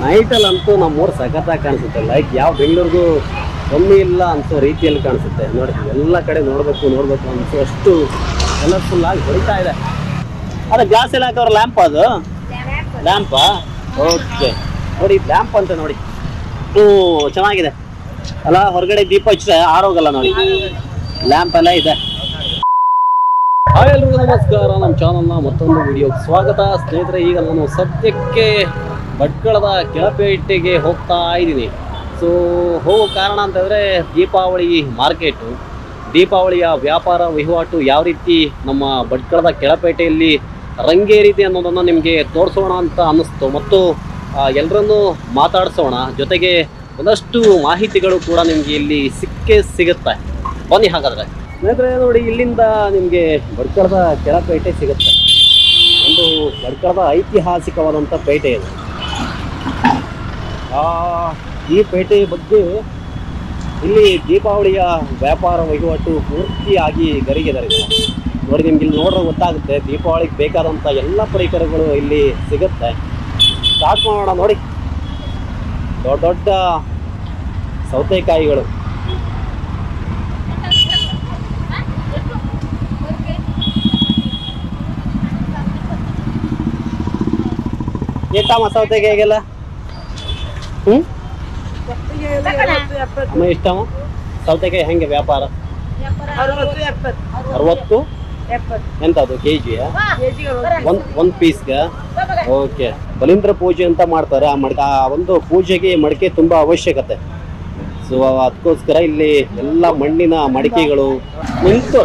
ನೈಟಲ್ಲಂತೂ ನಮ್ಮೂರು ಸಖತ್ತಾಗಿ ಕಾಣಿಸುತ್ತೆ ಲೈಕ್ ಯಾವ ಬೆಂಗಳೂರಿಗೂ ಕಮ್ಮಿ ಇಲ್ಲ ಅನ್ಸೋ ರೀತಿಯಲ್ಲಿ ಕಾಣಿಸುತ್ತೆ ನೋಡಿ ಎಲ್ಲ ಕಡೆ ನೋಡಬೇಕು ನೋಡಬೇಕು ಅನ್ಸೋ ಅಷ್ಟು ಕಲರ್ಫುಲ್ ಆಗಿ ಹೊಡಿತಾ ಇದೆ ಅದೇ ಗ್ಲಾಸ್ ಎಲ್ಲ ಹಾಕೋರು ಲ್ಯಾಂಪ್ ಅದು ಲ್ಯಾಂಪಾ ಓಕೆ ನೋಡಿ ಲ್ಯಾಂಪ್ ಅಂತ ನೋಡಿ ಹ್ಞೂ ಚೆನ್ನಾಗಿದೆ ಅಲ್ಲ ಹೊರಗಡೆ ದೀಪ ಹಚ್ಚಿದ್ರೆ ಆರೋಗಲ್ಲ ನೋಡಿ ಲ್ಯಾಂಪ್ ಎಲ್ಲ ಇದೆ ಹಾಯ್ ಎಲ್ರಿಗೂ ನಮಸ್ಕಾರ ನಮ್ಮ ಚಾನಲ್ನ ಮತ್ತೊಂದು ವಿಡಿಯೋಗೆ ಸ್ವಾಗತ ಸ್ನೇಹಿತರೆ ಈಗ ನಾನು ಸದ್ಯಕ್ಕೆ ಭಟ್ಕಳದ ಕೆಳಪೇಟೆಗೆ ಹೋಗ್ತಾ ಇದ್ದೀನಿ ಸೊ ಹೋಗೋ ಕಾರಣ ಅಂತಂದರೆ ದೀಪಾವಳಿ ಮಾರ್ಕೆಟು ದೀಪಾವಳಿಯ ವ್ಯಾಪಾರ ವಹಿವಾಟು ಯಾವ ರೀತಿ ನಮ್ಮ ಭಟ್ಕಳದ ಕೆಳಪೇಟೆಯಲ್ಲಿ ರಂಗೇರಿದೆ ಅನ್ನೋದನ್ನು ನಿಮಗೆ ತೋರಿಸೋಣ ಅಂತ ಅನ್ನಿಸ್ತು ಮತ್ತು ಎಲ್ಲರನ್ನೂ ಮಾತಾಡಿಸೋಣ ಜೊತೆಗೆ ಒಂದಷ್ಟು ಮಾಹಿತಿಗಳು ಕೂಡ ನಿಮಗೆ ಇಲ್ಲಿ ಸಿಕ್ಕೇ ಸಿಗುತ್ತೆ ಬನ್ನಿ ಹಾಗಾದ್ರೆ ಸ್ನೇಹಿತರೆ ನೋಡಿ ಇಲ್ಲಿಂದ ನಿಮಗೆ ಭಟ್ಕಳದ ಕೆಳಪೇಟೆ ಸಿಗುತ್ತೆ ಒಂದು ಭಟ್ಕಳದ ಐತಿಹಾಸಿಕವಾದಂಥ ಪೇಟೆ ಇದು ಆ, ಈ ಪೇಟೆಯ ಬಗ್ಗೆ ಇಲ್ಲಿ ದೀಪಾವಳಿಯ ವ್ಯಾಪಾರ ವಹಿವಾಟು ಪೂರ್ತಿಯಾಗಿ ಗರಿಗೆದರೆ ನೋಡಿ ನಿಮ್ಗೆ ಇಲ್ಲಿ ನೋಡ್ರೆ ಗೊತ್ತಾಗುತ್ತೆ ದೀಪಾವಳಿಗೆ ಬೇಕಾದಂಥ ಎಲ್ಲ ಪರಿಕರಗಳು ಇಲ್ಲಿ ಸಿಗುತ್ತೆ ಸ್ಟಾರ್ಟ್ ಮಾಡೋಣ ನೋಡಿ ದೊಡ್ಡ ದೊಡ್ಡ ಸೌತೆಕಾಯಿಗಳು ಏತಮ್ಮ ಸೌತೆಕಾಯಿಗೆಲ್ಲ ಹ್ಞೂ ಅಮ್ಮ ಇಷ್ಟಮ್ಮ ಸೌತೆಕಾಯಿ ಹೆಂಗೆ ವ್ಯಾಪಾರ ಅರವತ್ತು ಎಪ್ಪತ್ತು ಅರವತ್ತು ಎಪ್ಪತ್ತು ಎಂತದು ಕೆ ಜಿಯ ಕೆಜಿಗೆ ಒಂದ್ ಒಂದ್ ಪೀಸ್ಗೆ ಓಕೆ ಬಲೀಂದ್ರ ಪೂಜೆ ಅಂತ ಮಾಡ್ತಾರೆ ಆ ಮಡ್ಕ ಆ ಒಂದು ಪೂಜೆಗೆ ಮಡಿಕೆ ತುಂಬಾ ಅವಶ್ಯಕತೆ ಸೊ ಅದಕ್ಕೋಸ್ಕರ ಇಲ್ಲಿ ಎಲ್ಲ ಮಣ್ಣಿನ ಮಡಿಕೆಗಳು ನಿಂತು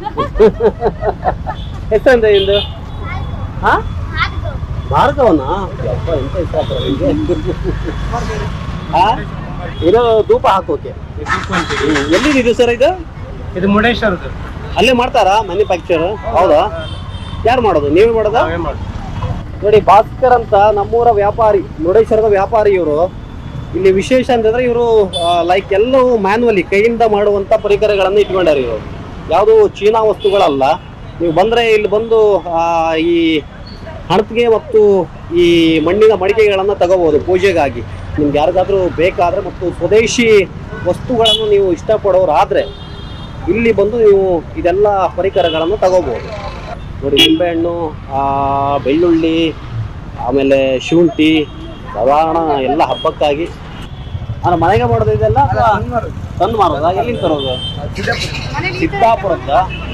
ಎಷ್ಟಂತ ಇಂದು ಹಾ ಭಾರ್ಗವನ ಯಪ್ಪ ಎಂತ ಇಷ್ಟ ಆಗ್ತದೆ ನಿಮ್ಗೆ? ಹಾ ಇದು ಧೂಪ ಹಾಕೋಕೆ ಹ್ಮ್. ಎಲ್ಲಿದೆ ಸರ್ ಇದು ಇದು ಮುರುಡೇಶ್ವರದ್ದು ಅಲ್ಲೇ ಮಾಡ್ತಾರಾ ಮ್ಯಾನುಫ್ಯಾಕ್ಚರ್ ಹೌದಾ ಯಾರು ಮಾಡೋದು ನೀವು ಮಾಡೋದಾ ನಾವೇ ಮಾಡೋದು ನೋಡಿ ಭಾಸ್ಕರ್ ಅಂತ ನಮ್ಮೂರ ವ್ಯಾಪಾರಿ ಮುರುಡೇಶ್ವರದ ವ್ಯಾಪಾರಿ ಇವರು ಇಲ್ಲಿ ವಿಶೇಷ ಅಂತಂದ್ರೆ ಇವರು ಲೈಕ್ ಎಲ್ಲವೂ ಮ್ಯಾನ್ಯಲಿ ಕೈಯಿಂದ ಮಾಡುವಂತ ಪರಿಕರಗಳನ್ನು ಇಟ್ಕೊಂಡಾರೆ ಇವರು ಯಾವುದು ಚೀನಾ ವಸ್ತುಗಳಲ್ಲ ನೀವು ಬಂದ್ರೆ ಇಲ್ಲಿ ಬಂದು ಆ, ಈ ಹಣತಿಗೆ ಮತ್ತು ಈ ಮಣ್ಣಿನ ಮಡಿಕೆಗಳನ್ನು ತಗೋಬಹುದು ಪೂಜೆಗಾಗಿ ನಿಮ್ಗೆ ಯಾರಿಗಾದ್ರೂ ಬೇಕಾದ್ರೆ ಮತ್ತು ಸ್ವದೇಶಿ ವಸ್ತುಗಳನ್ನು ನೀವು ಇಷ್ಟಪಡೋರಾದ್ರೆ ಇಲ್ಲಿ ಬಂದು ನೀವು ಇದೆಲ್ಲ ಪರಿಕರಗಳನ್ನು ತಗೋಬಹುದು ನೋಡಿ ನಿಂಬೆಹಣ್ಣು ಆ, ಬೆಳ್ಳುಳ್ಳಿ ಆಮೇಲೆ ಶುಂಠಿ ಸಾಧಾರಣ ಎಲ್ಲ ಹಬ್ಬಕ್ಕಾಗಿ ಅಂದ್ರೆ ಮನೆಗೆ ಮಾಡೋದು ಇದೆಲ್ಲ ಅಥವಾ ತಂದು ಮಾರೋದಾ ಎಲ್ಲಿಂದ ತರೋದು ಸಿದ್ದಾಪುರದ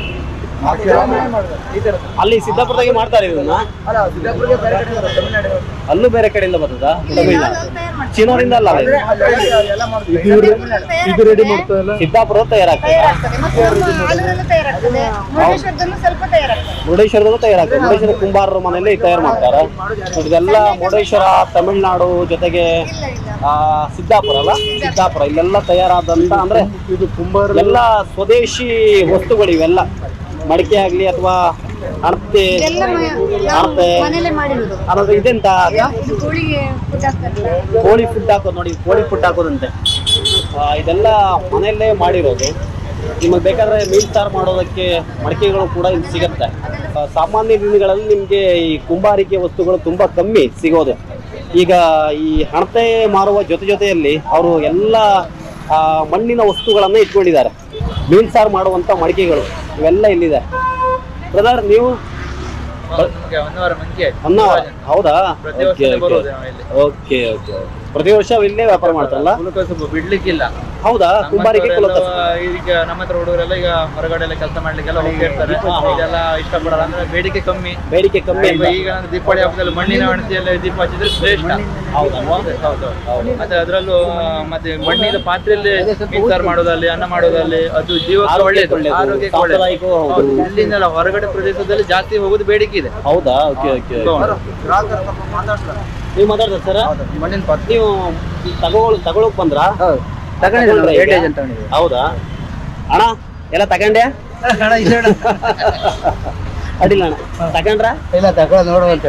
ಅಲ್ಲಿ ಸಿದ್ದಾಪುರದಾಗೆ ಮಾಡ್ತಾರೆ ಇದನ್ನ ಅಲ್ಲೂ ಬೇರೆ ಕಡೆಯಿಂದ ಬರ್ತದಾ ತಮಿಳ್ನಾಡು ಚೀನಾದಿಂದ ಅಲ್ಲ ಇದು? ಇದು ರೆಡಿ ಮಾಡ್ತಾರಲ್ಲ ಸಿದ್ದಾಪುರ ತಯಾರಾಗ್ತದೆ ಸ್ವಲ್ಪ ತಯಾರಾಗ್ತದೆ ಮುರುಡೇಶ್ವರದಲ್ಲೂ ತಯಾರಾಗ್ತದೆ ಮುರುಡೇಶ್ವರ ಕುಂಬಾರರ ಮನೆಯಲ್ಲಿ ತಯಾರು ಮಾಡ್ತಾರೆ ಇದೆಲ್ಲ ಮುರುಡೇಶ್ವರ ತಮಿಳ್ನಾಡು ಜೊತೆಗೆ ಆ, ಸಿದ್ದಾಪುರ ಅಲ್ಲ ಸಿದ್ದಾಪುರ ಇಲ್ಲೆಲ್ಲ ತಯಾರಾದಂತ ಅಂದ್ರೆ ಇದು ಕುಂಬಾರ ಎಲ್ಲ ಸ್ವದೇಶಿ ವಸ್ತುಗಳು ಇವೆಲ್ಲ ಮಡಿಕೆ ಆಗ್ಲಿ ಅಥವಾ ಹಣತೆ ಇದೆಲ್ಲ ಹಣತೆ ಮನೇಲೆ ಮಾಡಿರೋದು ಅನ್ನೋದು ಇದೆಂತ ಇದು ಕೋಳಿಗೆ ಫುಡ್ ಹಾಕ್ತಾರಲ್ಲ ಕೋಳಿ ಫುಡ್ ಹಾಕೋದು ನೋಡಿ ಕೋಳಿ ಫುಡ್ ಹಾಕೋದಂತೆ ಆ, ಇದೆಲ್ಲ ಮನೆಯಲ್ಲೇ ಮಾಡಿರೋದು ನಿಮಗೆ ಬೇಕಾದ್ರೆ ಮೀನ್ ಸಾರು ಮಾಡೋದಕ್ಕೆ ಮಡಿಕೆಗಳು ಕೂಡ ಇಲ್ಲಿ ಸಿಗುತ್ತೆ ಆ, ಸಾಮಾನ್ಯ ದಿನಗಳಲ್ಲಿ ನಿಮಗೆ ಈ ಕುಂಬಾರಿಕೆ ವಸ್ತುಗಳು ತುಂಬಾ ಕಮ್ಮಿ ಸಿಗೋದು ಈಗ ಈ ಹಣತೆ ಮಾರುವ ಜೊತೆ ಜೊತೆಯಲ್ಲಿ ಅವರು ಎಲ್ಲ ಆ, ಮಣ್ಣಿನ ವಸ್ತುಗಳನ್ನ ಇಟ್ಕೊಂಡಿದ್ದಾರೆ ಮೀನ್ ಸಾರು ಮಾಡುವಂತ ಮಡಿಕೆಗಳು ಇವೆಲ್ಲ ಇಲ್ಲಿದೆ ಬ್ರದರ್ ನೀವು ನಮ್ಗೆ ಒನ್ ಅವರ್ ಮುಂಚೆ ಆಯ್ತು. ಅನ್ನ ಹೌದಾ ಪ್ರತಿ ಓಕೆ ವರ್ಷ ಬರೋದು ನಾವು ಇಲ್ಲಿ ಓಕೆ ಓಕೆ ಪ್ರತಿ ವರ್ಷ ಇಲ್ಲೇ ವ್ಯಾಪಾರ ಮಾಡ್ತಾರಲ್ಲ ಕುಲಕ ಸ್ವಲ್ಪ ಬಿಡ್ಲಿಕ್ಕಿಲ್ಲ ಹೌದಾ ಕುಂಬಾರಿಕೆ ಕುಲಕ ನಮ್ಮಂತವರೆಲ್ಲ ಈಗ ನಮ್ಮ ಹತ್ರ ಹುಡುಗರೆಲ್ಲ ಈಗ ಹೊರಗಡೆ ಎಲ್ಲ ಕೆಲಸ ಮಾಡ್ಲಿಕ್ಕೆಲ್ಲ ಹೋಗಿರ್ತಾರೆ ಹಾ, ಹಾ. ಇದೆಲ್ಲ ಇಷ್ಟಪಡಲ್ಲ ಅಂದ್ರೆ ಬೇಡಿಕೆ ಕಮ್ಮಿ ಬೇಡಿಕೆ ಕಮ್ಮಿ ಈಗ ಅಂತ ಈಗ ಅಂದ್ರೆ ದೀಪಾವಳಿ ಹಬ್ಬದಲ್ಲಿ ಮಣ್ಣಿನ ಹಣತೆಯಲ್ಲಿ ದೀಪ ಹಚ್ಚಿದ್ರೆ ಶ್ರೇಷ್ಠ ಹೌದಲ್ವಾ ಹೌದು ಮತ್ತೆ ಅದರಲ್ಲೂ ಮತ್ತೆ ಮಣ್ಣಿನ ಪಾತ್ರೆಯಲ್ಲಿ ಮೀನ್ಸಾರು ಮಾಡೋದಲ್ಲಿ ಅನ್ನ ಮಾಡೋದಲ್ಲಿ ಅದು ಜೀವಕ್ಕೆ ಆರೋಗ್ಯಕ್ಕೆ ಒಳ್ಳೇದು ಒಳ್ಳೇದು. ಆರೋಗ್ಯಕ್ಕೆ ಒಳ್ಳೇದು ಸಾಂಪ್ರದಾಯಿಕವೂ ಹೌದು. ಹೌದು. ಇಲ್ಲಿಂದಲ್ಲ ಹೊರಗಡೆ ಪ್ರದೇಶದಲ್ಲಿ ಜಾಸ್ತಿ ಹೋಗುದು ಬೇಡಿಕೆ ಇದೆ ಹೌದಾ ಓಕೆ ಓಕೆ ನೀವು ಮಾತಾಡ್ತಾರೆ ಸರ್ ಮಣ್ಣಿನ ಪಾತ್ರೆ ನೀವು ತಗೊಳ್ ತಗೊಳಕ್ ಬಂದ್ರಾ ತಗೊಂಡ್ರಾ ಈಗ? ಹೌದಾ ಅಣ್ಣ ಎಲ್ಲ ತಗೊಂಡೆ ಅಡಿಲ್ಲ ಅಣ್ಣ ತಗೊಂಡ್ರ ಇಲ್ಲ ತಗೊಳ್ಳೋ ನೋಡುವಂತ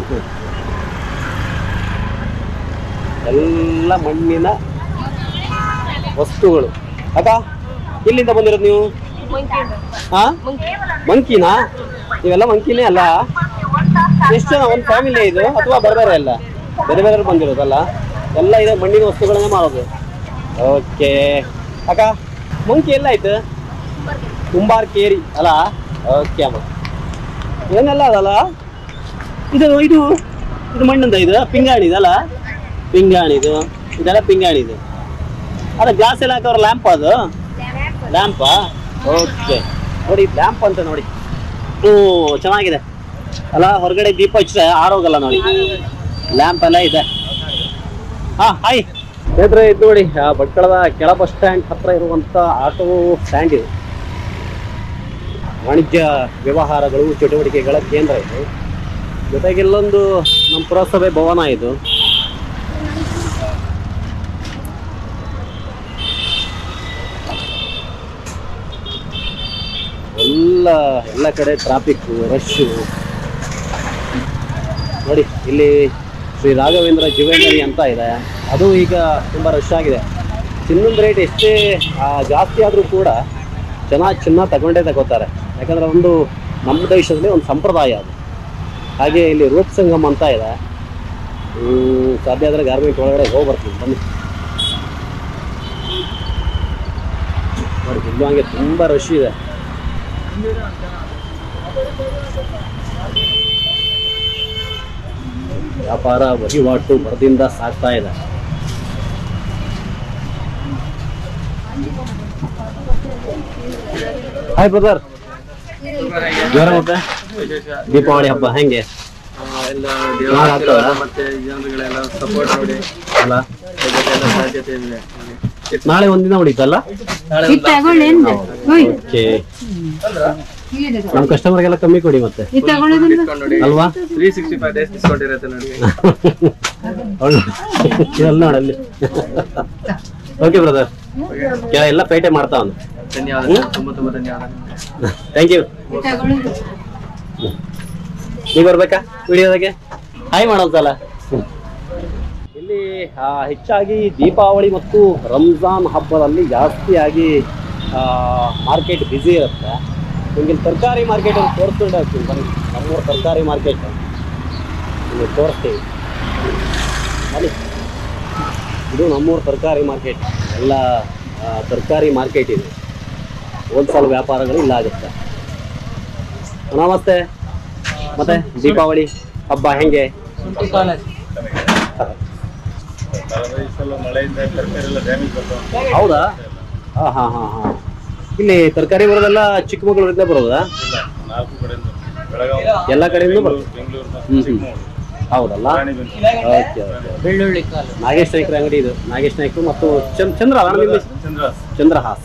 ಎಲ್ಲ ಮಣ್ಣಿನ ವಸ್ತುಗಳು ಅಕ್ಕ ಇಲ್ಲಿಂದ ಬಂದಿರೋದು ನೀವು ಹಾ ಮಂಕಿನಾ ನೀವೆಲ್ಲ ಮಂಕಿನೇ ಅಲ್ಲ ಎಷ್ಟು ಜನ ಒಂದು ಫ್ಯಾಮಿಲಿ ಇದು ಅಥವಾ ಬೇರೆ ಬೇರೆ ಅಲ್ಲ ಬೇರೆ ಬೇರೆ ಬಂದಿರೋದಲ್ಲ ಎಲ್ಲ ಇದೆ ಮಣ್ಣಿನ ವಸ್ತುಗಳನ್ನೇ ಮಾರೋದು ಓಕೆ ಅಕ್ಕ ಮುಂಕಿ ಎಲ್ಲ ಆಯ್ತು ಕುಂಬಾರ್ ಕೇರಿ ಅಲ್ಲ ಓಕೆ ಅಮ್ಮ ಏನೆಲ್ಲ ಅದಲ್ಲ ಇದು ಇದು ಇದು ಮಣ್ಣಿಂದ ಇದು ಪಿಂಗಾಣಿ ಇದಲ್ಲ ಪಿಂಗಾಣಿ ಇದು ಇದೆಲ್ಲ ಪಿಂಗಾಣಿ ಇದು ಅದ ಗ್ಲಾಸ್ ಎಲ್ಲ ಹಾಕೋರು ಲ್ಯಾಂಪ್ ಅದು ಲ್ಯಾಂಪಾ ಓಕೆ ನೋಡಿ ಲ್ಯಾಂಪ್ ಅಂತ ನೋಡಿ ಹ್ಞೂ ಚೆನ್ನಾಗಿದೆ ಅಲ್ಲ ಹೊರಗಡೆ ದೀಪ ಹಚ್ಚಿದ್ರೆ ಆರೋಗಲ್ಲ ನೋಡಿ ಲ್ಯಾಂಪ್ ಎಲ್ಲ ಇದೆ ಹಾ ಹಾಯ್ ಸ್ನೇಹಿತರೆ ಇದು ನೋಡಿ ಆ ಭಟ್ಕಳದ ಕೆಳ ಬಸ್ ಸ್ಟ್ಯಾಂಡ್ ಹತ್ರ ಇರುವಂತ ಆಟೋ ಸ್ಟ್ಯಾಂಡ್ ಇದು ವಾಣಿಜ್ಯ ವ್ಯವಹಾರಗಳು ಚಟುವಟಿಕೆಗಳ ಕೇಂದ್ರ ಇದು ಜೊತೆಗೆ ಇಲ್ಲೊಂದು ನಮ್ಮ ಪುರಸಭೆ ಭವನ ಇದು ಎಲ್ಲ ಎಲ್ಲ ಕಡೆ ಟ್ರಾಫಿಕ್ ರಶ್ಶು ನೋಡಿ ಇಲ್ಲಿ ಶ್ರೀ ರಾಘವೇಂದ್ರ ಜೀವನರಿ ಅಂತ ಇದೆ ಅದು ಈಗ ತುಂಬ ರಶ್ ಆಗಿದೆ ಚಿನ್ನದ ರೇಟ್ ಎಷ್ಟೇ ಆ, ಜಾಸ್ತಿ ಆದರೂ ಕೂಡ ಜನ ಚಿನ್ನ ತಗೊಂಡೇ ತಗೋತಾರೆ ಯಾಕಂದ್ರೆ ಒಂದು ನಮ್ಮ ದೇಶದಲ್ಲಿ ಒಂದು ಸಂಪ್ರದಾಯ ಅದು ಹಾಗೆ ಇಲ್ಲಿ ರೂಪ್ ಸಂಗಮ್ ಅಂತ ಇದೆ ಹ್ಮ್, ಸಾಧ್ಯ ಆದರೆ ಗಾರ್ಮೆಂಟ್ ಒಳಗಡೆ ಹೋಗಿ ಬರ್ತೀನಿ ಬನ್ನಿ ನೋಡಿ ಇಲ್ಲೂ ಹಂಗೆ ತುಂಬ ರಶ್ ಇದೆ ವ್ಯಾಪಾರ ವಹಿವಾಟು ಬರದಿಂದ ಸಾಗ್ತಾ ಇದೆ ಹಾಯ್ ಬ್ರದರ್ ಜ್ವರ ಮತ್ತೆ ದೀಪಾವಳಿ ಹಬ್ಬ ಹೆಂಗೆ ಆ, ಎಲ್ಲ ನಾಳೆ ದೇವರ ಆಗ್ತದಾ? ಆಶೀರ್ವಾದ ಮತ್ತೆ ಜನರುಗಳೆಲ್ಲ ಸಪೋರ್ಟ್ ನೋಡಿ ಅಲ್ಲ ಇದಕ್ಕೆಲ್ಲ ಸಾಧ್ಯತೆ ಇದೆ ನಾಳೆ ಒಂದಿನ ಉಳಿತಲ್ಲ ನಾಳೆ ಇದು ತಗೊಳ್ಳಿ ಎಂತ ಹೋಯ್ ಓಕೆ ಇಲ್ಲಿದೆ ನಮ್ಮ ಕಸ್ಟಮರ್ಗೆಲ್ಲ ಕಮ್ಮಿ ಕೊಡಿ ಮತ್ತೆ ಇದು ತಗೊಳ್ಳೋದಲ್ಲ ಡಿಸ್ಕೌಂಟ್ ನೋಡಿ ಅಲ್ವಾ three sixty five days discount ಇರುತ್ತೆ ನೋಡಿ ಇದೆಲ್ಲ ನೋಡಲ್ಲಿ ಓಕೆ ಬ್ರದರ್ ಎಲ್ಲ ಪೇಟೆ ಮಾಡ್ತಾವನು ಧನ್ಯವಾದ ತುಂಬಾ ತುಂಬಾ ಧನ್ಯವಾದ ಥ್ಯಾಂಕ್ ಯು ಇದು ತಗೊಳ್ಳೋದು ನೀವು ಬರ್ಬೇಕಾ ವಿಡಿಯೋದಾಗೆ ಹಾಯ್ ಮಾಡೋಲ್ಸಲ್ಲ ಇಲ್ಲಿ ಆ, ಹೆಚ್ಚಾಗಿ ದೀಪಾವಳಿ ಮತ್ತು ರಂಜಾನ್ ಹಬ್ಬದಲ್ಲಿ ಜಾಸ್ತಿಯಾಗಿ ಮಾರ್ಕೆಟ್ ಬ್ಯುಸಿ ಇರುತ್ತೆ ನಿಮಗೆ ತರಕಾರಿ ಮಾರ್ಕೆಟ್ ಅಂತ ತೋರಿಸ್ಕೊಂಡು ಹೋಗ್ತೀನಿ ಬನ್ನಿ ನಮ್ಮೂರು ತರಕಾರಿ ಮಾರ್ಕೆಟ್ ನಿಮಗೆ ತೋರಿಸ್ತೀವಿ ಬನ್ನಿ ಇದು ನಮ್ಮೂರು ತರಕಾರಿ ಮಾರ್ಕೆಟ್ ಎಲ್ಲ ತರಕಾರಿ ಮಾರ್ಕೆಟ್ ಇದೆ ಹೋಲ್ಸೇಲ್ ವ್ಯಾಪಾರಗಳು ಇಲ್ಲ ಆಗುತ್ತೆ ನಮಸ್ತೆ ಮತ್ತೆ ದೀಪಾವಳಿ ಹಬ್ಬ ಹೆಂಗೆ ಹೌದಾ ಹಾ ಹಾ ಹಾ ಹಾ ಇಲ್ಲಿ ತರಕಾರಿ ಬರೋದೆಲ್ಲ ಚಿಕ್ಕಮಗಳೂರಿಂದ ಬರೋದಾ ಎಲ್ಲ ಕಡೆಯಿಂದ ಬರೋದು ಹ್ಮ್ ಹ್ಮ್ ಹೌದಲ್ಲ ಓಕೆ ಓಕೆ ಬೆಳ್ಳುಳ್ಳಿ ಕಾಲು ನಾಗೇಶ್ ನಾಯ್ಕರ ಅಂಗಡಿ ಇದು ನಾಗೇಶ್ ನಾಯ್ಕರು ಮತ್ತು ಚಂದ್- ಚಂದ್ರ ಅಲ್ಲ ನಿಮ್ಮ ಹೆಸರು? ಚಂದ್ರಹಾಸ್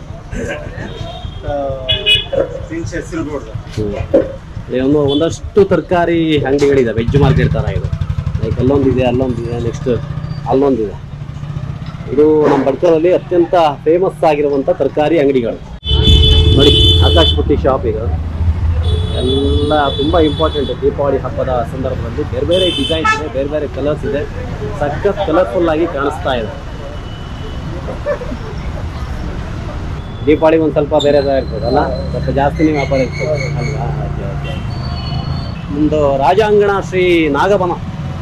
ಹ್ಮ್. ಇಲ್ಲಿ ಒಂದು ಒಂದಷ್ಟು ತರಕಾರಿ ಅಂಗಡಿಗಳಿದೆ ವೆಜ್ ಮಾರ್ಕೆಟ್ ಥರ ಇದು ಲೈಕ್ ಅಲ್ಲೊಂದಿದೆ ಅಲ್ಲೊಂದಿದೆ ನೆಕ್ಸ್ಟ್ ಅಲ್ಲೊಂದಿದೆ ಇದು ನಮ್ಮ ಬಡ್ಕರಲ್ಲಿ ಅತ್ಯಂತ ಫೇಮಸ್ ಆಗಿರುವಂಥ ತರಕಾರಿ ಅಂಗಡಿಗಳು ನೋಡಿ ಆಕಾಶ್ ಬುಟ್ಟಿ ಶಾಪ್ ಇದು ಎಲ್ಲ ತುಂಬ ಇಂಪಾರ್ಟೆಂಟ್ ದೀಪಾವಳಿ ಹಬ್ಬದ ಸಂದರ್ಭದಲ್ಲಿ ಬೇರೆ ಬೇರೆ ಡಿಸೈನ್ಸ್ ಇದೆ ಬೇರೆ ಬೇರೆ ಕಲರ್ಸ್ ಇದೆ ಸಖತ್ ಕಲರ್ಫುಲ್ ಆಗಿ ಕಾಣಿಸ್ತಾ ಇದೆ ದೀಪಾವಳಿ ಒಂದು ಸ್ವಲ್ಪ ಬೇರೆ ಇರ್ತದಲ್ಲ ಸ್ವಲ್ಪ ಜಾಸ್ತಿನೇ ವ್ಯಾಪಾರ ಇರ್ತದೆ ಅಲ್ವಾ ಓಕೆ ಓಕೆ ಒಂದು ರಾಜಾಂಗಣ ಶ್ರೀ ನಾಗಬನ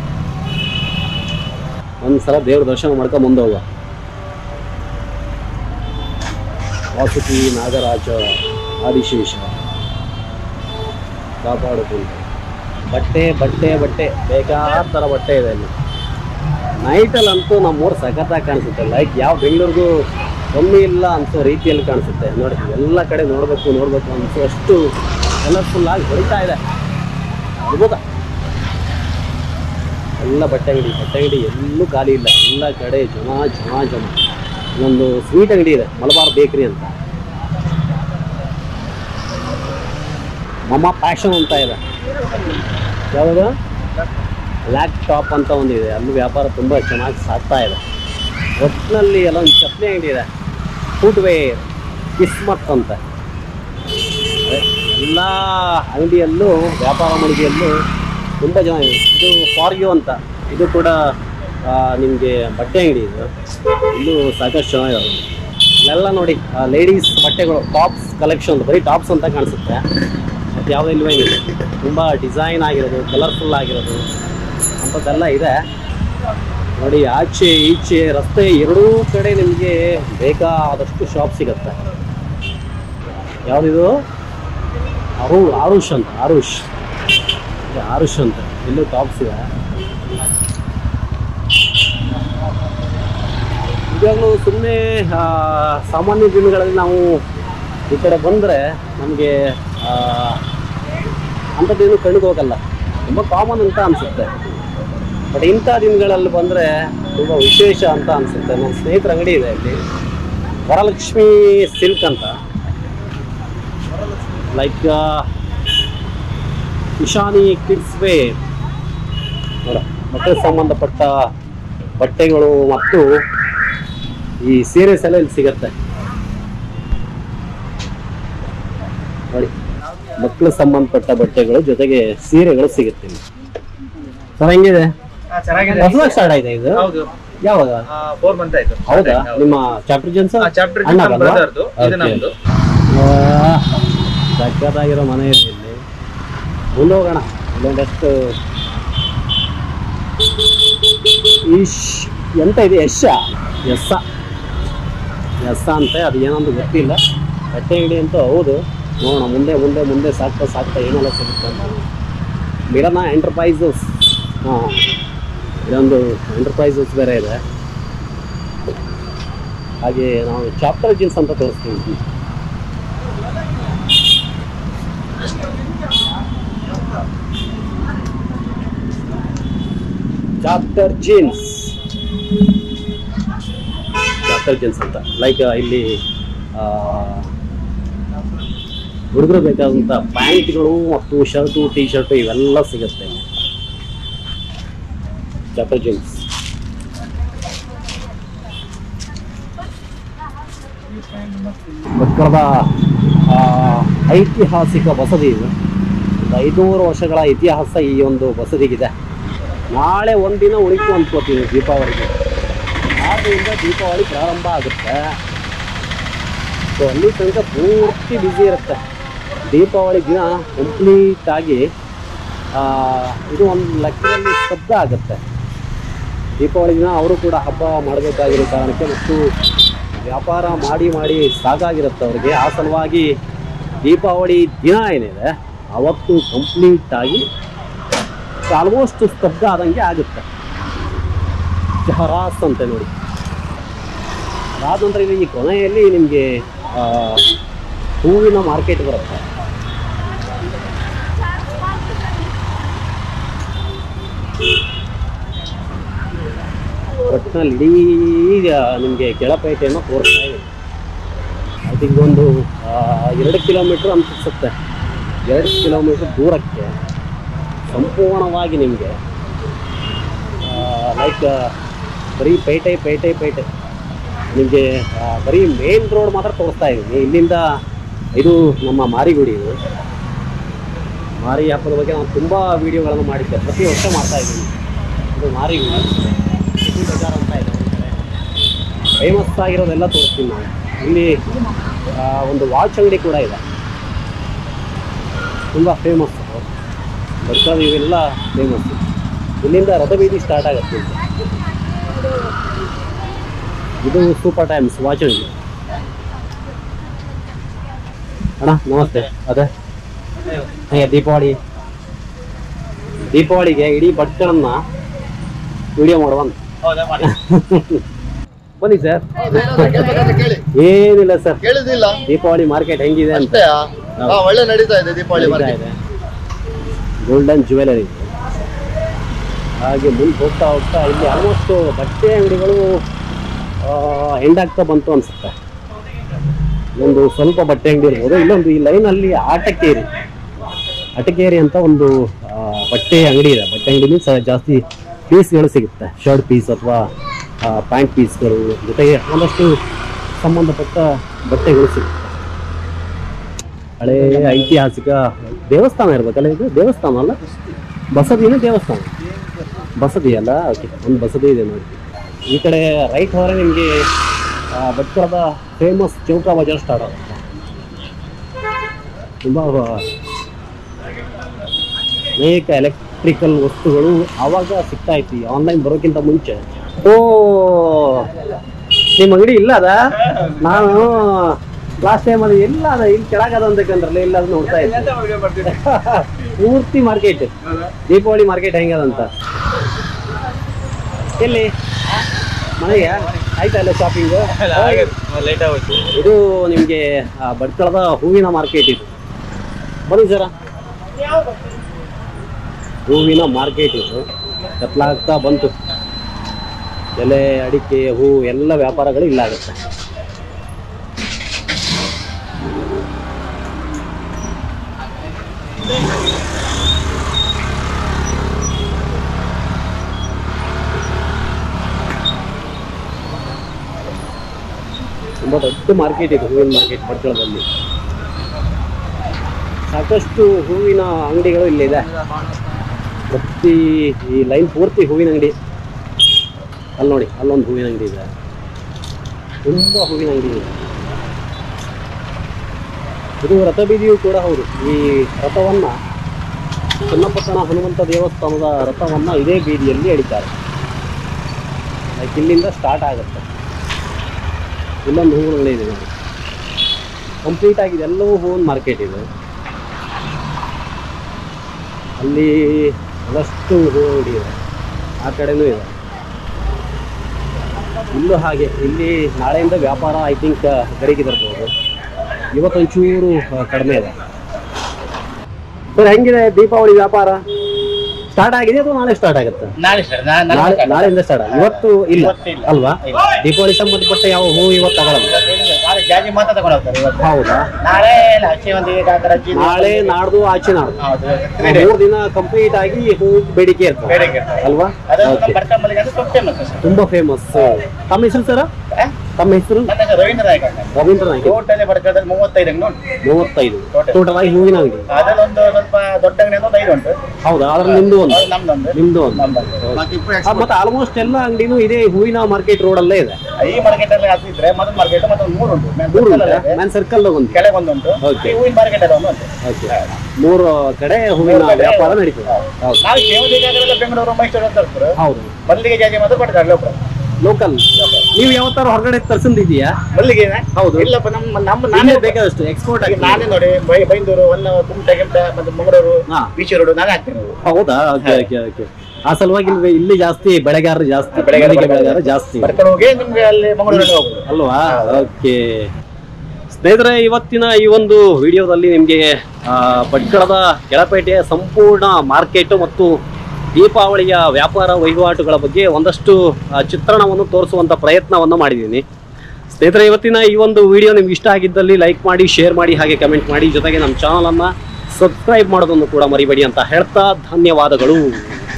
ಒಂದ್ಸಲ ದೇವ್ರ ದರ್ಶನ ಮಾಡ್ಕೊಂಡು ಮುಂದೆ ಹೋಗುವ ವಾಸುಕಿ ನಾಗರಾಜ ಆದಿಶೇಷ ಕಾಪಾಡುತ್ತೇನೆ ಬಟ್ಟೆ ಬಟ್ಟೆ ಬಟ್ಟೆ ಬೇಕಾದ ಥರ ಬಟ್ಟೆ ಇದೆ ಇಲ್ಲಿ ನೈಟಲ್ಲಂತೂ ನಮ್ಮೂರು ಸಖತ್ತಾಗಿ ಕಾಣಿಸುತ್ತೆ ಲೈಕ್ ಯಾವ ಬೆಂಗಳೂರಿಗೂ ಕಮ್ಮಿ ಇಲ್ಲ ಅನ್ಸೋ ರೀತಿಯಲ್ಲಿ ಕಾಣಿಸುತ್ತೆ ನೋಡಿ ಎಲ್ಲ ಕಡೆ ನೋಡಬೇಕು ನೋಡಬೇಕು ಅನ್ಸೋ ಅಷ್ಟು ಕಲರ್ಫುಲ್ ಆಗಿ ಹೊಡಿತಾ ಇದೆ ಅದ್ಭುತ ಎಲ್ಲ ಬಟ್ಟೆ ಅಂಗಡಿ ಬಟ್ಟೆ ಅಂಗಡಿ ಎಲ್ಲೂ ಖಾಲಿ ಇಲ್ಲ ಎಲ್ಲ ಕಡೆ ಜನ ಜನ ಜನ ಒಂದು ಸ್ವೀಟ್ ಅಂಗಡಿ ಇದೆ ಮಲಬಾರ್ ಬೇಕ್ರಿ ಅಂತ ಮಮ್ಮ ಪ್ಯಾಷನ್ ಅಂತ ಇದೆ ಯಾವುದು ಲ್ಯಾಕ್ ಶಾಪ್ ಅಂತ ಒಂದಿದೆ ಅಲ್ಲಿ ವ್ಯಾಪಾರ ತುಂಬ ಚೆನ್ನಾಗಿ ಸಾಗ್ತಾ ಇದೆ ಒಟ್ಟಿನಲ್ಲಿ ಎಲ್ಲ ಒಂದು ಚಪ್ಪಲಿ ಅಂಗಡಿ ಇದೆ ಫುಟ್ವೇರ್ ಕಿಸ್ಮತ್ ಅಂತ ಎಲ್ಲ ಅಂಗಡಿಯಲ್ಲೂ ವ್ಯಾಪಾರ ಮಳಿಗೆಯಲ್ಲೂ ತುಂಬ ಜನ ಇದೆ ಇದು ಫಾರ್ ಯು ಅಂತ ಇದು ಕೂಡ ನಿಮಗೆ ಬಟ್ಟೆ ಅಂಗಡಿ ಇದು ಇದು ಸಾಕಷ್ಟು ಚೆನ್ನಾಗಿದಾವೆ ಇಲ್ಲೆಲ್ಲ ನೋಡಿ ಲೇಡೀಸ್ ಬಟ್ಟೆಗಳು ಟಾಪ್ಸ್ ಕಲೆಕ್ಷನ್ ಬರೀ ಟಾಪ್ಸ್ ಅಂತ ಕಾಣಿಸುತ್ತೆ ಮತ್ತು ಯಾವುದೋ ಇಲ್ವೇ ಇಲ್ಲ ತುಂಬ ಡಿಸೈನ್ ಆಗಿರೋದು ಕಲರ್ಫುಲ್ ಆಗಿರೋದು ಅಂಥದ್ದೆಲ್ಲ ಇದೆ ನೋಡಿ ಆಚೆ ಈಚೆ ರಸ್ತೆ ಎರಡೂ ಕಡೆ ನಿಮಗೆ ಬೇಕಾದಷ್ಟು ಶಾಪ್ ಸಿಗುತ್ತೆ ಯಾವುದಿದು ಅರು ಆರುಷ್ ಅಂತ ಆರುಷ್ ಇದು ಆರುಷ್ ಅಂತ ಇಲ್ಲೂ ಟಾಪ್ಸ್ ಇದೆ ಇವಾಗಲೂ ಸುಮ್ಮನೆ ಸಾಮಾನ್ಯ ದಿನಗಳಲ್ಲಿ ನಾವು ಈ ಕಡೆ ಬಂದರೆ ನಮಗೆ ಅಂಥದ್ದೇನು ಕಣ್ಣಿಗೆ ಹೋಗಲ್ಲ ತುಂಬ ಕಾಮನ್ ಅಂತ ಅನಿಸುತ್ತೆ ಬಟ್ ಇಂಥ ದಿನಗಳಲ್ಲಿ ಬಂದರೆ ತುಂಬ ವಿಶೇಷ ಅಂತ ಅನಿಸುತ್ತೆ ನನ್ನ ಸ್ನೇಹಿತರ ಅಂಗಡಿ ಇದೆ ಇಲ್ಲಿ ವರಲಕ್ಷ್ಮಿ ಸಿಲ್ಕ್ ಅಂತ ಲೈಕ್ ಇಶಾನಿ ಕಿಡ್ಸ್ ವೇರ್ ನೋಡ ಮಕ್ಕಳಿಗೆ ಸಂಬಂಧಪಟ್ಟ ಬಟ್ಟೆಗಳು ಮತ್ತು ಈ ಸೀರೆಸ್ ಎಲ್ಲ ಇಲ್ಲಿ ಸಿಗತ್ತೆ ನೋಡಿ ಮಕ್ಕಳಿಗೆ ಸಂಬಂಧಪಟ್ಟ ಬಟ್ಟೆಗಳು ಜೊತೆಗೆ ಸೀರೆಗಳು ಸಿಗುತ್ತೆ ಇಲ್ಲಿ ಸರ್ ಹೆಂಗಿದೆ ಚೆನ್ನಾಗಿದೆ ಹೊಸದಾಗಿ ಸ್ಟಾರ್ಟ್ ಆಯ್ತಾ ಇದು ಹೌದು ಯಾವಾಗ ಫೋರ್ ಮಂತ್ ಆಯ್ತು ಹೌದಾ ನಿಮ್ಮ ಚಾಪ್ಟರ್ ಜೆನ್ಸ್ ಚಾಪ್ಟರ್ ಅಣ್ಣ ಬಂದ್ವಾ? ಬ್ರದರ್ದು ಇದು Okay. ನಮ್ದು ಸಕ್ಕತ್ತಾಗಿರೋ ಮನೆ ಇದೆ ಇಲ್ಲಿ ಮುಂದೆ ಹೋಗೋಣ ಇಲ್ಲೊಂದಷ್ಟು ಇಶ್ ಎಂತ ಇದೆ ಯಶ ಎಸ್ಸ ಎಸ್ಸ ಅಂತ ಅದು ಏನೊಂದು ಗೊತ್ತಿಲ್ಲ ಬಟ್ಟೆ ಅಂಗಡಿ ಅಂತೂ ಹೌದು ನೋಡೋಣ ಮುಂದೆ ಮುಂದೆ ಮುಂದೆ ಸಾಕ್ತಾ ಸಾಕ್ತಾ ಏನೆಲ್ಲ ಸಿಗುತ್ತೆ ಅಂತ ಮಿರನ ಎಂಟರ್ಪ್ರೈಸಸ್ ಹಾಂ ಇದೊಂದು ಎಂಟರ್ಪ್ರೈಸಸ್ ಬೇರೆ ಇದೆ ಹಾಗೆ ನಾವು ಚಾಪ್ಟರ್ ಜೀನ್ಸ್ ಅಂತ ತೋರಿಸ್ತೀವಿ ಚಾಪ್ಟರ್ ಜೀನ್ಸ್ ಚಾಪ್ಟರ್ ಜೀನ್ಸ್ ಅಂತ ಲೈಕ್ ಇಲ್ಲಿ ಹುಡುಗರು ಬೇಕಾದಂಥ ಪ್ಯಾಂಟ್ಗಳು ಮತ್ತು ಶರ್ಟು ಟಿ ಶರ್ಟು ಇವೆಲ್ಲ ಸಿಗುತ್ತೆ ಚಾಪ್ಟರ್ ಜೀನ್ಸ್ ಭಟ್ಕಳದ ಆ, ಐತಿಹಾಸಿಕ ಬಸದಿ ಇದು ಒಂದು ಐನೂರು ವರ್ಷಗಳ ಇತಿಹಾಸ ಈ ಒಂದು ಬಸದಿಗಿದೆ ನಾಳೆ ಒಂದಿನ ಉಳಿತು ಅನ್ಕೋತೀವಿ ದೀಪಾವಳಿಗೆ ಆದ್ದರಿಂದ ದೀಪಾವಳಿ ಪ್ರಾರಂಭ ಆಗುತ್ತೆ ಸೊ ಅಲ್ಲಿ ತನಕ ಪೂರ್ತಿ ಬ್ಯುಸಿ ಇರುತ್ತೆ ದೀಪಾವಳಿ ದಿನ ಕಂಪ್ಲೀಟ್ ಆಗಿ ಆ, ಇದು ಒಂದು ಲೆಕ್ಕದಲ್ಲಿ ಸ್ತಬ್ಧ ಆಗುತ್ತೆ ದೀಪಾವಳಿ ದಿನ ಅವರು ಕೂಡ ಹಬ್ಬ ಮಾಡಬೇಕಾಗಿರೋ ಕಾರಣಕ್ಕೆ ಮತ್ತು ವ್ಯಾಪಾರ ಮಾಡಿ ಮಾಡಿ ಸಾಕಾಗಿರುತ್ತೆ ಅವರಿಗೆ ಆ ಸಲುವಾಗಿ ದೀಪಾವಳಿ ದಿನ ಏನಿದೆ ಅವತ್ತು ಕಂಪ್ಲೀಟ್ ಆಗಿ ಆಲ್ಮೋಸ್ಟ್ ಸ್ತಬ್ಧ ಆದಂಗೆ ಆಗುತ್ತೆ ಜಹರಾಸ್ ಅಂತ ನೋಡಿ ಅದಾದ ನಂತರ ಇಲ್ಲಿ ಈ ಕೊನೆಯಲ್ಲಿ ನಿಮಗೆ ಹೂವಿನ ಮಾರ್ಕೆಟ್ ಬರುತ್ತೆ ಒಟ್ಟಿನಲ್ಲಿ ಇಡೀ ನಿಮಗೆ ಕೆಳಪೇಟೆಯನ್ನು ತೋರಿಸ್ತಾ ಇದೆ ಐ ಥಿಂಕ್ ಒಂದು ಆ, ಎರಡು ಕಿಲೋಮೀಟ್ರ್ ಅನ್ಸುತ್ತೆ ಎರಡು ಕಿಲೋಮೀಟ್ರ್ ದೂರಕ್ಕೆ ಸಂಪೂರ್ಣವಾಗಿ ನಿಮಗೆ ಲೈಕ್ ಬರೀ ಪೇಟೆ ಪೇಟೆ ಪೇಟೆ ನಿಮಗೆ ಬರೀ ಮೇನ್ ರೋಡ್ ಮಾತ್ರ ತೋರಿಸ್ತಾ ಇದ್ದೀನಿ ಇಲ್ಲಿಂದ ಇದು ನಮ್ಮ ಮಾರಿಗುಡಿ ಇದು ಮಾರಿ ಹಬ್ಬದ ಬಗ್ಗೆ ನಾನು ತುಂಬ ವೀಡಿಯೋಗಳನ್ನು ಮಾಡಿದ್ದೆ ಪ್ರತಿ ವರ್ಷ ಮಾಡ್ತಾ ಇದ್ದೀನಿ ಇದು ಮಾರಿಗುಡಿ ಸಿಟಿ ಬಜಾರ್ ಅಂತ ಇದೆ ಒಂದು ಕಡೆ ಫೇಮಸ್ ಆಗಿರೋದೆಲ್ಲ ತೋರಿಸ್ತೀನಿ ನಾವು ಇಲ್ಲಿ ಆ, ಒಂದು ವಾಚ್ ಅಂಗಡಿ ಕೂಡ ಇದೆ ತುಂಬ ಫೇಮಸ್ ಭಟ್ಕಳ ಇವೆಲ್ಲ ಫೇಮಸ್ ಇಲ್ಲಿಂದ ರಥಬೀದಿ ಸ್ಟಾರ್ಟ್ ಆಗುತ್ತೆ ಇಲ್ಲಿ. ಇದು ಸೂಪರ್ ಟೈಮ್ಸ್ ವಾಚ್ ಅಂಗಡಿ ಅಣ್ಣ ನಮಸ್ತೆ ಅದೇ ಹಾಗೆ ದೀಪಾವಳಿ ದೀಪಾವಳಿಗೆ ಇಡೀ ಭಟ್ಕಳನ್ನ ವಿಡಿಯೋ ಮಾಡುವಂತ ಹೌದಾ ಮಾಡಿ ಬನ್ನಿ ಸರ್ ಕೇಳಿ ಏನಿಲ್ಲ ಸರ್ ಕೇಳಿದಿಲ್ಲ ದೀಪಾವಳಿ ಮಾರ್ಕೆಟ್ ಹೆಂಗಿದೆ ಅಂತ ಅಷ್ಟೇ ಹಾ ಒಳ್ಳೆ ನಡೀತಾ ಇದೆ ದೀಪಾವಳಿ ಮಾರ್ಕೆಟ್ ಗೋಲ್ಡನ್ ಜ್ಯುವೆಲರಿ ಹಾಗೆ ಮುಂದೆ ಹೋಗ್ತಾ ಹೋಗ್ತಾ ಇಲ್ಲಿ ಆಲ್ಮೋಸ್ಟ್ ಬಟ್ಟೆ ಅಂಗಡಿಗಳು ಎಂಡಾಗ್ತಾ ಬಂತು ಅನ್ಸುತ್ತೆ ಒಂದು ಸ್ವಲ್ಪ ಬಟ್ಟೆ ಅಂಗಡಿ ಇರ್ಬೋದು ಇಲ್ಲೊಂದು ಈ ಲೈನಲ್ಲಿ ಆಟಕೇರಿ ಆಟಕೇರಿ ಅಂತ ಒಂದು ಆ, ಬಟ್ಟೆ ಅಂಗಡಿ ಇದೆ ಬಟ್ಟೆ ಅಂಗಡಿ ಮೀನ್ಸ್ ಜಾಸ್ತಿ ಪೀಸ್ಗಳು ಸಿಗುತ್ತೆ ಶರ್ಟ್ ಪೀಸ್ ಅಥವಾ ಪ್ಯಾಂಟ್ ಪೀಸ್ಗಳು ಜೊತೆಗೆ ಒಂದಷ್ಟು ಸಂಬಂಧಪಟ್ಟ ಬಟ್ಟೆಗಳು ಸಿಗುತ್ತೆ ಹಳೇ ಐತಿಹಾಸಿಕ ದೇವಸ್ಥಾನ ಇರ್ಬೇಕಲ್ಲ ಇದು ದೇವಸ್ಥಾನ ಅಲ್ಲ ಬಸದಿನ ದೇವಸ್ಥಾನ ಬಸದಿ ಅಲ್ಲ ಓಕೆ ಒಂದು ಬಸದಿ ಇದೆ ನೋಡಿ ಈ ಕಡೆ ರೈಟ್ ಹೋದರೆ ನಿಮಗೆ ಭಟ್ಕಳದ ಫೇಮಸ್ ಚೌಕ ಬಜಾರ್ ಸ್ಟಾರ್ಟ್ ಆಗುತ್ತೆ ತುಂಬ ಅನೇಕ ಎಲೆಕ್ ಎಲೆಕ್ಟ್ರಿಕಲ್ ವಸ್ತುಗಳು ಆವಾಗ ಸಿಗ್ತಾ ಇತ್ತು ಆನ್ಲೈನ್ ಬರೋಕ್ಕಿಂತ ಮುಂಚೆ ಓ ನಿಮ್ಮ ಅಂಗಡಿ ಇಲ್ಲ ಅದ ನಾನು ಲಾಸ್ಟ್ ಟೈಮ್ ಅದು ಎಲ್ಲ ಅದ ಇಲ್ಲಿ ಕೆಳಗದ ಅಂತಕ್ಕಂದ್ರಲ್ಲ ಇಲ್ಲ ಅದು ನೋಡ್ತಾ ಇದ್ದೆ ಪೂರ್ತಿ ಮಾರ್ಕೆಟ್ ದೀಪಾವಳಿ ಮಾರ್ಕೆಟ್ ಹೆಂಗದಂತ ಎಲ್ಲಿ ಮನೆಗೆ ಆಯ್ತಾ ಇಲ್ಲ ಶಾಪಿಂಗು ಲೇಟ್ ಆಗೋಯ್ತು ಇದು ನಿಮಗೆ ಭಟ್ಕಳದ ಹೂವಿನ ಮಾರ್ಕೆಟ್ ಇದು ಬನ್ನಿ ಸರ ಹೂವಿನ ಮಾರ್ಕೆಟ್ ಇದು ಕತ್ಲಾಗ್ತಾ ಬಂತು ಎಲೆ ಅಡಿಕೆ ಹೂ ಎಲ್ಲ ವ್ಯಾಪಾರಗಳು ಇಲ್ಲ ಆಗುತ್ತೆ ತುಂಬ ದೊಡ್ಡ ಮಾರ್ಕೆಟ್ ಇದು ಹೂವಿನ ಮಾರ್ಕೆಟ್ ಭಟ್ಕಳದಲ್ಲಿ ಸಾಕಷ್ಟು ಹೂವಿನ ಅಂಗಡಿಗಳು ಇಲ್ಲಿದೆ ಪ್ರತಿ ಈ ಲೈನ್ ಪೂರ್ತಿ ಹೂವಿನ ಅಂಗಡಿ ಅಲ್ಲಿ ನೋಡಿ ಅಲ್ಲೊಂದು ಹೂವಿನ ಅಂಗಡಿ ಇದೆ ತುಂಬ ಹೂವಿನ ಅಂಗಡಿ ಇದೆ ಇದು ರಥಬೀದಿಯೂ ಕೂಡ ಹೌದು ಈ ರಥವನ್ನ ಚನ್ನಪಟ್ಟಣ ಹನುಮಂತ ದೇವಸ್ಥಾನದ ರಥವನ್ನ ಇದೇ ಬೀದಿಯಲ್ಲಿ ಎಳಿತಾರೆ ಲೈಕ್ ಇಲ್ಲಿಂದ ಸ್ಟಾರ್ಟ್ ಆಗುತ್ತೆ ಇಲ್ಲೊಂದು ಹೂವಿನ ಅಂಗಡಿ ಇದೆ ನೋಡಿ ಕಂಪ್ಲೀಟ್ ಆಗಿದೆ ಎಲ್ಲವೂ ಹೂವಿನ ಮಾರ್ಕೆಟ್ ಇದೆ ಅಲ್ಲಿ ಒಂದಷ್ಟು ಹೂ ಅಂಗಡಿ ಇದೆ ಆ ಕಡೆನೂ ಇದೆ ಇಲ್ಲೂ ಹಾಗೆ ಇಲ್ಲಿ ನಾಳೆಯಿಂದ ವ್ಯಾಪಾರ ಐ ಥಿಂಕ್ ಗಡಿಗೆ ಬರ್ಬೋದು ಇವತ್ತೊಂಚೂರು ಆ, ಕಡಿಮೆ ಇದೆ ಸರ್ ಹೆಂಗಿದೆ ದೀಪಾವಳಿ ವ್ಯಾಪಾರ ಸ್ಟಾರ್ಟ್ ಆಗಿದೆ ಅಥವಾ ನಾಳೆ ಸ್ಟಾರ್ಟ್ ಆಗುತ್ತೆ ನಾಳೆ ಸರ್ ನಾಳೆ ನಾಳೆಯಿಂದ ಸ್ಟಾರ್ಟ್ ಇವತ್ತು ಇಲ್ಲ ಅಲ್ವಾ ದೀಪಾವಳಿ ಸಂಬಂಧಪಟ್ಟ ಯಾವ ಹೂ ಇವತ್ತು ತಗೊಳಲ್ಲ ನಾಳೆ ಜಾಜಿ ಮಾತ್ರ ತಗೊಂಡು ಹೋಗ್ತಾರೆ ಇವತ್ತು ಹೌದಾ ನಾಳೆ ಲಕ್ಷಿ ಒಂದಿಗೆ ಕಾಕರಜ್ಜಿ ನಾಳೆ ನಾಡ್ದು ಆಚೆ ನಾಡ್ದು ಹೌದು ಮೂರು ದಿನ ಕಂಪ್ಲೀಟ್ ಆಗಿ ಹೂ ಬೇಡಿಕೆ ಇರ್ತದೆ ಬೇಡಿಕೆ ಇರ್ತದೆ. ಅಲ್ವಾ ಅದು ನಮ್ಮ Okay. ಬರ್ಕಂಬಲಿಗೆ ಅದು ತುಂಬ ಫೇಮಸ್ ಸರ್ ತುಂಬಾ ಫೇಮಸ್ ತಮ್ಮ ಹೆಸರು ಸರ್ ಆ? ತಮ್ಮ ಹೆಸರು ನನ್ನ ಹೆಸರು ರವೀಂದ್ರ ನಾಯ್ಕ ಅಂತ. ರವೀಂದ್ರ ನಾಯ್ಕ ಟೋಟಲಿ ಬಡ್ಕದಲ್ಲಿ ಮೂವತ್ತೈದು ಅಂಗಡಿ ಉಂಟು ಮೂವತ್ತೈದು Total. ಟೋಟಲ್ ಆಗಿ ಹೂವಿನ ಅಂಗಡಿ ಅದ್ರಲ್ಲಿ ಒಂದು ಸ್ವಲ್ಪ ದೊಡ್ಡ ಅಂಗಡಿ ಒಂದು ಐದು ಉಂಟು ಹೌದಾ ಅದ್ರಲ್ಲಿ ನಿಮ್ದು ಒಂದು ಅದು ನಮ್ದೊಂದು ನಿಮ್ದು ಒಂದು ನಮ್ದು ಬಾಕಿ ಇಬ್ರು ಆ, ಮತ್ತೆ ಆಲ್ಮೋಸ್ಟ್ ಎಲ್ಲ ಅಂಗಡಿನೂ ಇದೇ ಹೂವಿನ ಮಾರ್ಕೆಟ್ ರೋಡ್ ಅಲ್ಲೇ ಇದೆ ಈ ಮಾರ್ಕೆಟ್ ಅಲ್ಲಿ ಹತ್ತಿದ್ರೆ ಮತ್ತೊಂದು ಮಾರ್ಕೆಟ್ ಮತ್ತೊಂದು ಮೂರು ಉಂಟು ಮೇಲ್ ಮೂರು ಬರ್ತಲ್ಲ ಇದೆ. ಮ್ಯಾನ್ ಸರ್ಕಲ್ ಒಂದು ಕೆಳಗೆ ಒಂದುಂಟು Okay. ಈ ಹೂವಿನ ಮಾರ್ಕೆಟ್ ಅಲ್ಲಿ ಒಂದು ಉಂಟು ಓಕೆ ಮೂರು ಕಡೆ ಹೂವಿನ ಮೂರು ಕಡೆ ವ್ಯಾಪಾರ ನಡೀತದೆ ಹೌದು ನಾವು ಕೇವಲ ಬೆಂಗಳೂರು ಮೈಸೂರು ಅಂತ ಇರ್ತಾರೆ ಹೌದು ಮಲ್ಲಿಗೆ ಜಾಜಿ ಮಾತ್ರ ಕೊಡ್ತಾರೆ ಒಬ್ರು ಲೋಕಲ್ ನೀವು ಯಾವತ್ತಾರು ಹೊರಗಡೆ ತರ್ಸಂದಿದೆಯಾ ಮಲ್ಲಿಗೆ ಹೌದು. ಇಲ್ಲಪ್ಪ ನಮ್ಮ ನಮ್ಮ ನಾನೇ ನಾನೇ ಬೇಕಾದಷ್ಟು ಎಕ್ಸ್ಪೋರ್ಟ್ ಈಗ ಆಗಿ ನಾನೇ ನೋಡಿ ಬೈ ಬೈಂದೂರು ಒನ್ನ ಕುಮಟೆ ಗಿಮಟೆ ಮತ್ತೆ ಮಂಗಳೂರು ಹಾ. ಬೀಚ್ ರೋಡ್ ನಾನೇ ಹಾಕ್ತೇನೆ ಹೌದಾ ಓಕೆ ಓಕೆ ಓಕೆ ಆ ಸಲುವಾಗಿ ಇಲ್ಲಿ ಇಲ್ಲಿ ಜಾಸ್ತಿ ಬೆಳೆಗಾರರು ಜಾಸ್ತಿ ಬೆಳೆಗಾರ ಮಲ್ಲಿಗೆ ಬೆಳೆಗಾರರು ಜಾಸ್ತಿ ಬರ್ಕೊಂಡು ಹೋಗಿ ನಿಮ್ಗೆ ಅಲ್ಲಿ ಮಂಗಳೂರಲ್ಲಿ ಹೋಗುದು ಅಲ್ವಾ ಓಕೆ ಸ್ನೇಹಿತರೆ ಇವತ್ತಿನ ಈ ಒಂದು ವಿಡಿಯೋದಲ್ಲಿ ನಿಮಗೆ ಭಟ್ಕಳದ ಕೆಳಪೇಟೆಯ ಸಂಪೂರ್ಣ ಮಾರ್ಕೆಟು ಮತ್ತು ದೀಪಾವಳಿಯ ವ್ಯಾಪಾರ ವಹಿವಾಟುಗಳ ಬಗ್ಗೆ ಒಂದಷ್ಟು ಆ, ಚಿತ್ರಣವನ್ನು ತೋರಿಸುವಂಥ ಪ್ರಯತ್ನವನ್ನು ಮಾಡಿದ್ದೀನಿ ಸ್ನೇಹಿತರೆ ಇವತ್ತಿನ ಈ ಒಂದು ವಿಡಿಯೋ ನಿಮ್ಗೆ ಇಷ್ಟ ಆಗಿದ್ದಲ್ಲಿ ಲೈಕ್ ಮಾಡಿ ಶೇರ್ ಮಾಡಿ ಹಾಗೆ ಕಮೆಂಟ್ ಮಾಡಿ ಜೊತೆಗೆ ನಮ್ಮ ಚಾನಲನ್ನು ಸಬ್ಸ್ಕ್ರೈಬ್ ಮಾಡೋದನ್ನು ಕೂಡ ಮರಿಬೇಡಿ ಅಂತ ಹೇಳ್ತಾ ಧನ್ಯವಾದಗಳು